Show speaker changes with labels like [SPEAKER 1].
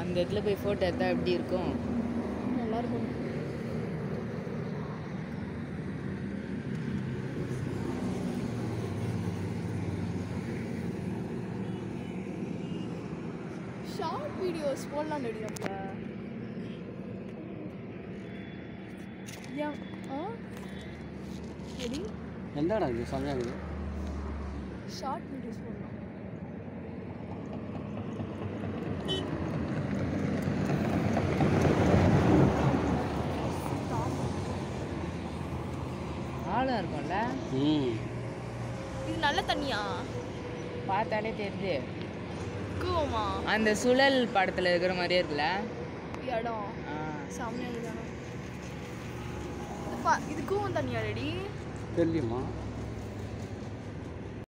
[SPEAKER 1] அந்த இடத்துல போய் ஃபோட்டோ எடுத்தா எப்படி இருக்கும்
[SPEAKER 2] நல்லா இருக்கும் ஷார்ட் வீடியோஸ் போடலாம் நம்ம ஏன் ஆ ரெடி
[SPEAKER 3] எந்த இடம் இது செம்மையாக இருக்குது
[SPEAKER 2] ஷார்ட் வீடியோஸ் போடலாம்
[SPEAKER 1] ஆழம் இருக்கும்ல
[SPEAKER 3] ம்
[SPEAKER 2] இது நல்ல தண்ணியா
[SPEAKER 1] பார்த்தாலே தெரியுது
[SPEAKER 2] கூவமா
[SPEAKER 1] அந்த சுழல் படத்தில் இருக்கிற மாதிரியே இருக்குல்ல
[SPEAKER 2] இடம்
[SPEAKER 1] ஆ
[SPEAKER 2] செம்மையாக இருக்கு ஆனா. இது பா- இது கூவம் தண்ணியா ரெடி
[SPEAKER 3] தெரியுமா